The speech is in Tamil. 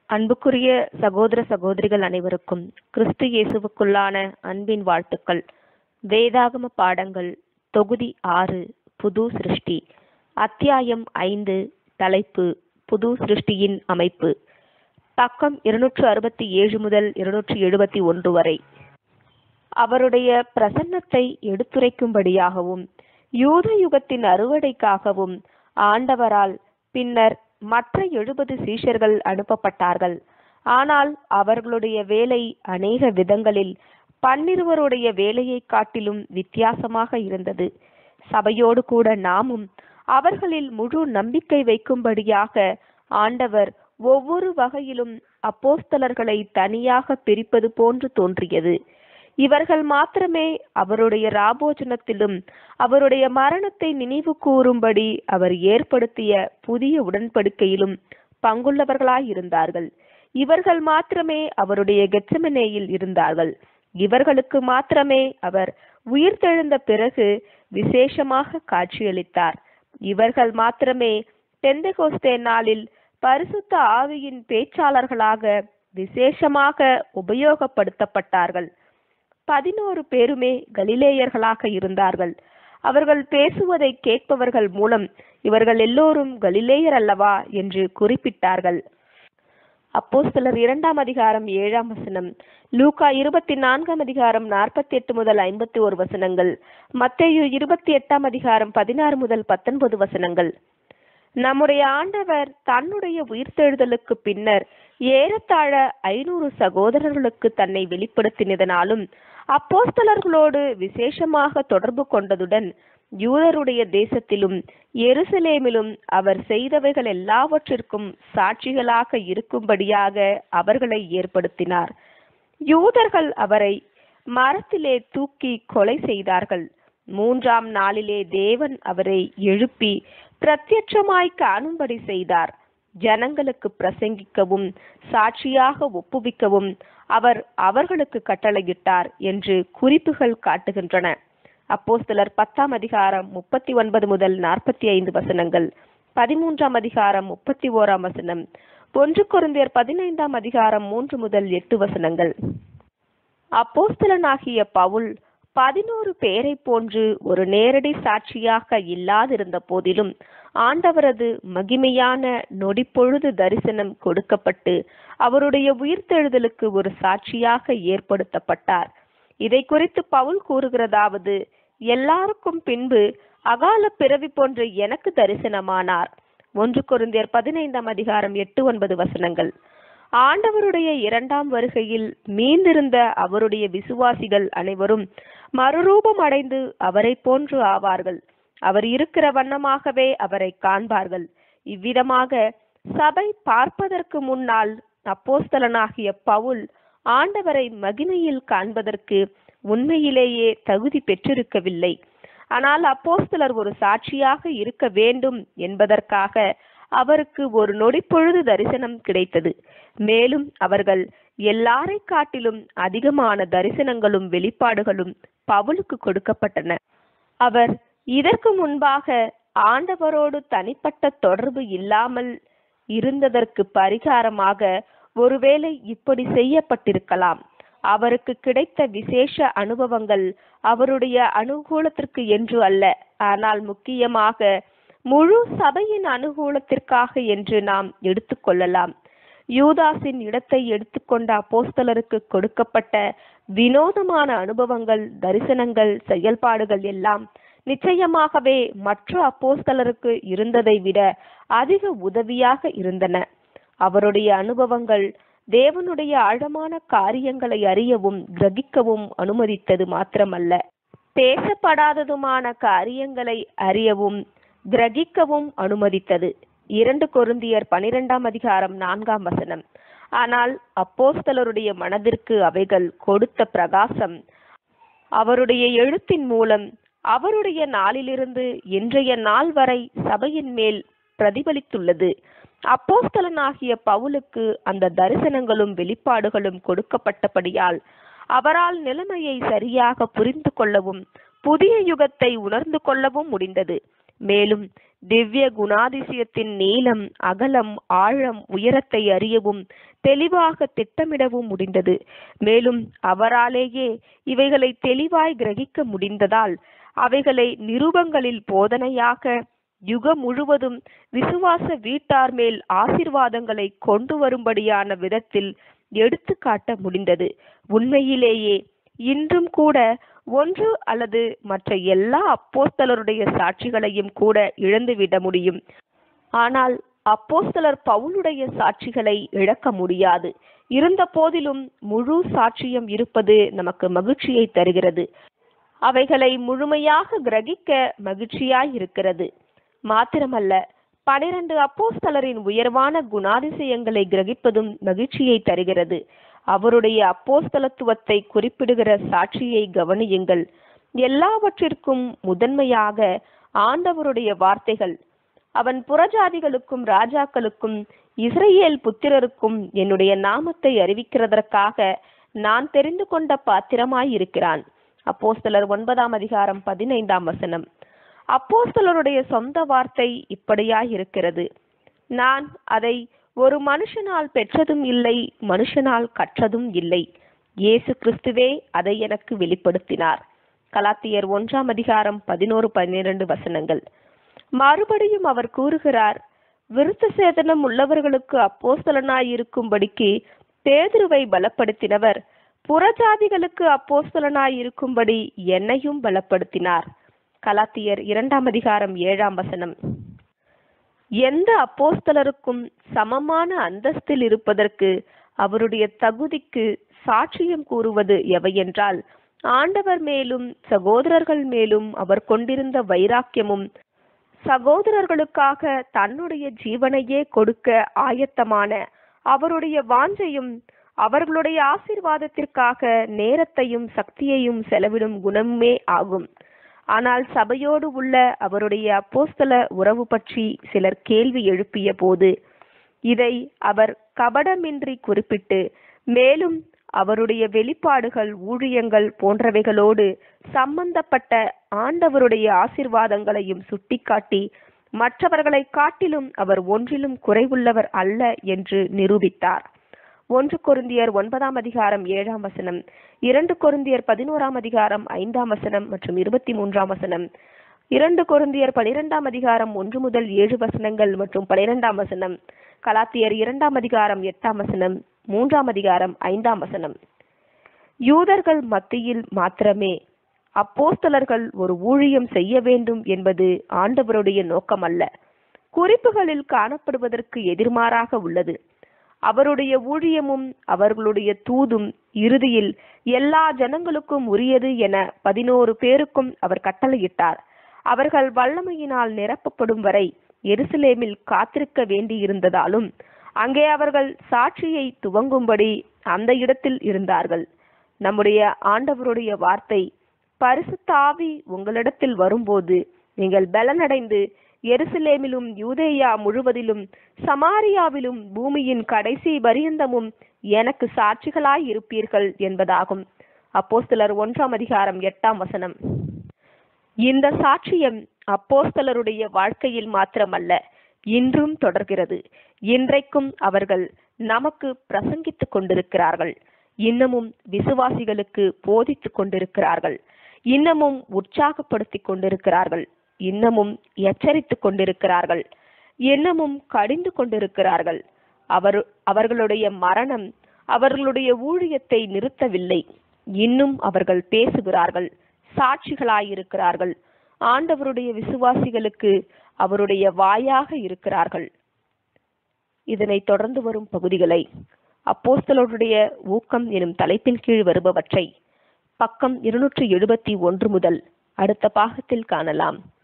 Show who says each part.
Speaker 1: அன்புக்குரிய சகோதர சகோதரிகள் அனைவருக்கும் கிறிஸ்து இயேசுவுக்குள்ளான அன்பின் வாழ்த்துக்கள் வேதாகம பாடங்கள் தொகுதி ஆறு புது சிருஷ்டி அத்தியாயம் ஐந்து தலைப்பு புது சிருஷ்டியின் அமைப்பு பக்கம் இருநூற்று அறுபத்தி ஏழு முதல் இருநூற்று எழுபத்தி ஒன்று வரை அவருடைய பிரசன்னத்தை எடுத்துரைக்கும்படியாகவும் யூத யுகத்தின் அறுவடைக்காகவும் ஆண்டவரால் பின்னர் மற்ற எழுபது சீஷர்கள் அனுப்பப்பட்டார்கள் ஆனால் அவர்களுடைய வேலை அநேக விதங்களில் பன்னிருவருடைய வேலையைக் காட்டிலும் வித்தியாசமாக இருந்தது சபையோடு கூட நாமும் அவர்களில் முழு நம்பிக்கை வைக்கும்படியாக ஆண்டவர் ஒவ்வொரு வகையிலும் அப்போஸ்தலர்களை தனியாக பிரிப்பது போன்று தோன்றியது இவர்கள் மாத்திரமே அவருடைய ராபோஜனத்திலும் அவருடைய மரணத்தை நினைவு கூறும்படி அவர் ஏற்படுத்திய புதிய உடன்படிக்கையிலும் பங்குள்ளவர்களாயிருந்தார்கள் இவர்கள் மாத்திரமே அவருடைய கெச்சமனேயில் இருந்தார்கள் இவர்களுக்கு மாத்திரமே அவர் உயிர்த்தெழுந்த பிறகு விசேஷமாக காட்சியளித்தார் இவர்கள் மாத்திரமே பெந்தகோஸ்தே நாளில் பரிசுத்த ஆவியின் பேச்சாளர்களாக விசேஷமாக உபயோகப்படுத்தப்பட்டார்கள் பதினோரு பேருமே கலிலேயர்களாக இருந்தார்கள் அவர்கள் பேசுவதை கேட்பவர்கள் மூலம் இவர்கள் எல்லோரும் கலிலேயர் அல்லவா என்று குறிப்பிட்டார்கள் அப்போஸ்தலர் இரண்டாம் அதிகாரம் ஏழாம் வசனம் லூகா இருபத்தி நான்காம் அதிகாரம் நாற்பத்தி எட்டு முதல் ஐம்பத்தி ஒரு வசனங்கள் மத்தேயு இருபத்தி எட்டாம் அதிகாரம் பதினாறு முதல் பத்தொன்பது வசனங்கள் நம்முடைய ஆண்டவர் தன்னுடைய உயிர்த்தெழுதலுக்கு பின்னர் ஏறத்தாழ ஐநூறு சகோதரர்களுக்கு தன்னை வெளிப்படுத்தினதனாலும் அப்போஸ்தலர்களோடு விசேஷமாக தொடர்பு கொண்டதுடன் யூதருடைய தேசத்திலும் எருசலேமிலும் அவர் செய்தவைகள் எல்லாவற்றிற்கும் சாட்சிகளாக இருக்கும்படியாக அவர்களை ஏற்படுத்தினார் யூதர்கள் அவரை மரத்திலே தூக்கி கொலை செய்தார்கள் மூன்றாம் நாளிலே தேவன் அவரை எழுப்பி பிரத்யட்சமாய் காணும்படி செய்தார் ஜனங்களுக்கு பிரசங்கிக்கவும் சாட்சியாக ஒப்புவிக்கவும் அவர் அவர்களுக்கு கட்டளையிட்டார் என்று குறிப்புகள் காட்டுகின்றன அப்போஸ்தலர் பத்தாம் அதிகாரம் முப்பத்தி ஒன்பது முதல் நாற்பத்தி ஐந்து வசனங்கள் பதிமூன்றாம் அதிகாரம் முப்பத்தி ஓராம் வசனம் ஒன்று குருந்தியர் பதினைந்தாம் அதிகாரம் மூன்று முதல் எட்டு வசனங்கள் அப்போஸ்தலனாகிய பவுல் பதினோரு பேரை போன்று ஒரு நேரடி சாட்சியாக இல்லாதிருந்த போதிலும் ஆண்டவரது மகிமையான நொடிப்பொழுது தரிசனம் கொடுக்கப்பட்டு அவருடைய உயிர்த்தெழுதலுக்கு ஒரு சாட்சியாக ஏற்படுத்தப்பட்டார் இதை குறித்து பவுல் கூறுகிறதாவது எல்லாருக்கும் பின்பு அகால பிறவி போன்று எனக்கு தரிசனமானார் ஒன்று குருந்தியர் பதினைந்தாம் அதிகாரம் எட்டு ஒன்பது வசனங்கள் ஆண்டவருடைய இரண்டாம் வருகையில் மீந்திருந்த அவருடைய விசுவாசிகள் அனைவரும் மறுரூபம் அடைந்து அவரை போன்று ஆவார்கள் அவர் இருக்கிற வண்ணமாகவே அவரை காண்பார்கள் இவ்விதமாக சபை பார்ப்பதற்கு முன்னால் அப்போஸ்தலனாகிய பவுல் ஆண்டவரை மகிமையில் காண்பதற்கு உண்மையிலேயே தகுதி பெற்றிருக்கவில்லை ஆனால் அப்போஸ்தலர் ஒரு சாட்சியாக இருக்க வேண்டும் என்பதற்காக அவருக்கு ஒரு நொடிப்பொழுது தரிசனம் கிடைத்தது மேலும் அவர்கள் எல்லாரை காட்டிலும் அதிகமான தரிசனங்களும் வெளிப்பாடுகளும் பவுலுக்கு கொடுக்கப்பட்டன அவர் இதற்கு முன்பாக ஆண்டவரோடு தனிப்பட்ட தொடர்பு இல்லாமல் இருந்ததற்கு பரிகாரமாக ஒருவேளை இப்படி செய்யப்பட்டிருக்கலாம் அவருக்கு கிடைத்த விசேஷ அனுபவங்கள் அவருடைய அனுகூலத்திற்கு என்று அல்ல ஆனால் முக்கியமாக முழு சபையின் அனுகூலத்திற்காக என்று நாம் எடுத்துக்கொள்ளலாம் யூதாஸின் இடத்தை எடுத்துக்கொண்ட அப்போஸ்தலருக்கு கொடுக்கப்பட்ட வினோதமான அனுபவங்கள் தரிசனங்கள் செயல்பாடுகள் எல்லாம் நிச்சயமாகவே மற்ற அப்போஸ்தலருக்கு இருந்ததை விட அதிக உதவியாக இருந்தன அவருடைய அனுபவங்கள் தேவனுடைய ஆழமான காரியங்களை அறியவும் கிரகிக்கவும் அனுமதித்தது மாத்திரமல்ல பேசப்படாததுமான காரியங்களை அறியவும் கிரகிக்கவும் அனுமதித்தது இரண்டு கொருந்தியர் பனிரெண்டாம் அதிகாரம் நான்காம் வசனம் ஆனால் அப்போஸ்தலருடைய மனதிற்கு அவைகள் கொடுத்த பிரகாசம் அவருடைய எழுத்தின் மூலம் அவருடைய நாளிலிருந்து இன்றைய நாள் வரை சபையின் மேல் பிரதிபலித்துள்ளது அப்போஸ்தலனாகிய பவுலுக்கு அந்த தரிசனங்களும் வெளிப்பாடுகளும் கொடுக்கப்பட்டபடியால் அவரால் நிலைமையை சரியாக புரிந்து கொள்ளவும் புதிய யுகத்தை உணர்ந்து கொள்ளவும் முடிந்தது மேலும் திவ்ய குணாதிசயத்தின் நீளம் அகலம் ஆழம் உயரத்தை அறியவும் தெளிவாக திட்டமிடவும் முடிந்தது மேலும் அவராலேயே இவைகளை தெளிவாய் கிரகிக்க முடிந்ததால் அவைகளை நிருபங்களில் போதனையாக யுகம் முழுவதும் விசுவாச வீட்டார் மேல் ஆசிர்வாதங்களை கொண்டு வரும்படியான விதத்தில் எடுத்து காட்ட முடிந்தது உண்மையிலேயே இன்றும் கூட ஒன்று அல்லது மற்ற எல்லா அப்போஸ்தலருடைய சாட்சிகளையும் கூட இழந்துவிட முடியும் ஆனால் அப்போஸ்தலர் பவுலுடைய சாட்சிகளை இழக்க முடியாது இருந்த போதிலும் முழு சாட்சியம் இருப்பது நமக்கு மகிழ்ச்சியை தருகிறது அவைகளை முழுமையாக கிரகிக்க மகிழ்ச்சியாய் இருக்கிறது மாத்திரமல்ல பனிரெண்டு அப்போஸ்தலரின் உயர்வான குணாதிசயங்களை கிரகிப்பதும் மகிழ்ச்சியை தருகிறது அவருடைய அப்போஸ்தலத்துவத்தை குறிப்பிடுகிற சாட்சியை கவனியுங்கள் எல்லாவற்றிற்கும் முதன்மையாக ஆண்டவருடைய வார்த்தைகள் அவன் புறஜாதிகளுக்கும் ராஜாக்களுக்கும் இஸ்ரேல் புத்திரருக்கும் என்னுடைய நாமத்தை அறிவிக்கிறதற்காக நான் தெரிந்து கொண்ட பாத்திரமாய் இருக்கிறான் அப்போஸ்தலர் ஒன்பதாம் அதிகாரம் பதினைந்தாம் வசனம் அப்போஸ்தலருடைய சொந்த வார்த்தை இப்படியாய் இருக்கிறது நான் அதை ஒரு மனுஷனால் பெற்றதும் இல்லை மனுஷனால் கற்றதும் இல்லை இயேசு கிறிஸ்துவே அதை எனக்கு வெளிப்படுத்தினார் கலாத்தியர் ஒன்றாம் அதிகாரம் பதினோரு பன்னிரண்டு வசனங்கள் மறுபடியும் அவர் கூறுகிறார் விருத்த சேதனம் உள்ளவர்களுக்கு அப்போஸ்தலனாய் இருக்கும்படிக்கு பேதுருவை பலப்படுத்தினவர் புறஜாதிகளுக்கு அப்போஸ்தலனாய் இருக்கும்படி என்னையும் பலப்படுத்தினார் கலாத்தியர் இரண்டாம் அதிகாரம் ஏழாம் வசனம் எந்த அப்போஸ்தலருக்கும் சமமான அந்தஸ்தில் இருப்பதற்கு அவருடைய தகுதிக்கு சாட்சியம் கூறுவது எவையென்றால் ஆண்டவர் மேலும் சகோதரர்கள் மேலும் அவர் கொண்டிருந்த வைராக்கியமும் சகோதரர்களுக்காக தன்னுடைய ஜீவனையே கொடுக்க ஆயத்தமான அவருடைய வாஞ்சையும் அவர்களுடைய ஆசீர்வாதத்திற்காக நேரத்தையும் சக்தியையும் செலவிடும் குணமுமே ஆகும் ஆனால் சபையோடு உள்ள அவருடைய அப்போஸ்தல உறவு பற்றி சிலர் கேள்வி எழுப்பிய போது இதை அவர் கபடமின்றி குறிப்பிட்டு மேலும் அவருடைய வெளிப்பாடுகள் ஊழியங்கள் போன்றவைகளோடு சம்பந்தப்பட்ட ஆண்டவருடைய ஆசிர்வாதங்களையும் சுட்டிக்காட்டி மற்றவர்களை காட்டிலும் அவர் ஒன்றிலும் குறைவுள்ளவர் அல்ல என்று நிரூபித்தார் ஒன்று கொருந்தியர் ஒன்பதாம் அதிகாரம் ஏழாம் வசனம் இரண்டு கொருந்தியர் பதினோராம் அதிகாரம் ஐந்தாம் வசனம் மற்றும் இருபத்தி மூன்றாம் வசனம் இரண்டு கொருந்தியர் பனிரெண்டாம் அதிகாரம் ஒன்று முதல் ஏழு வசனங்கள் மற்றும் பனிரெண்டாம் வசனம் கலாத்தியர் இரண்டாம் அதிகாரம் எட்டாம் வசனம் மூன்றாம் அதிகாரம் ஐந்தாம் வசனம் யூதர்கள் மத்தியில் மாத்திரமே அப்போஸ்தலர்கள் ஒரு ஊழியம் செய்ய வேண்டும் என்பது ஆண்டவருடைய நோக்கம் அல்ல குறிப்புகளில் காணப்படுவதற்கு எதிர்மாறாக உள்ளது அவருடைய ஊழியமும் அவர்களுடைய தூதும் இறுதியில் எல்லா ஜனங்களுக்கும் உரியது என பதினோரு பேருக்கும் அவர் கட்டளையிட்டார் அவர்கள் வல்லமையினால் நிரப்பப்படும் வரை எருசலேமில் காத்திருக்க வேண்டியிருந்ததாலும் அங்கே அவர்கள் சாட்சியை துவங்கும்படி அந்த இடத்தில் இருந்தார்கள் நம்முடைய ஆண்டவருடைய வார்த்தை பரிசுத்த ஆவி உங்களிடத்தில் வரும்போது நீங்கள் பலனடைந்து எருசலேமிலும் யூதேயா முழுவதிலும் சமாரியாவிலும் பூமியின் கடைசி பரியந்தமும் எனக்கு சாட்சிகளாய் இருப்பீர்கள் என்பதாகும் அப்போஸ்தலர் ஒன்றாம் அதிகாரம் எட்டாம் வசனம் இந்த சாட்சியம் அப்போஸ்தலருடைய வாழ்க்கையில் மாத்திரமல்ல இன்றும் தொடர்கிறது இன்றைக்கும் அவர்கள் நமக்கு பிரசங்கித்துக் கொண்டிருக்கிறார்கள் இன்னமும் விசுவாசிகளுக்கு போதித்துக் கொண்டிருக்கிறார்கள் இன்னமும் உற்சாகப்படுத்திக் கொண்டிருக்கிறார்கள் இன்னமும் எச்சரித்துக் கொண்டிருக்கிறார்கள் இன்னமும் கடிந்து கொண்டிருக்கிறார்கள் அவர் அவர்களுடைய மரணம் அவர்களுடைய ஊழியத்தை நிறுத்தவில்லை இன்னும் அவர்கள் பேசுகிறார்கள் சாட்சிகளாயிருக்கிறார்கள் ஆண்டவருடைய விசுவாசிகளுக்கு அவருடைய வாயாக இருக்கிறார்கள் இதனை தொடர்ந்து வரும் பகுதிகளை அப்போஸ்தலருடைய ஊக்கம் எனும் தலைப்பின் கீழ் வருபவற்றை பக்கம் இருநூற்றி எழுபத்தி ஒன்று முதல் அடுத்த பாகத்தில் காணலாம்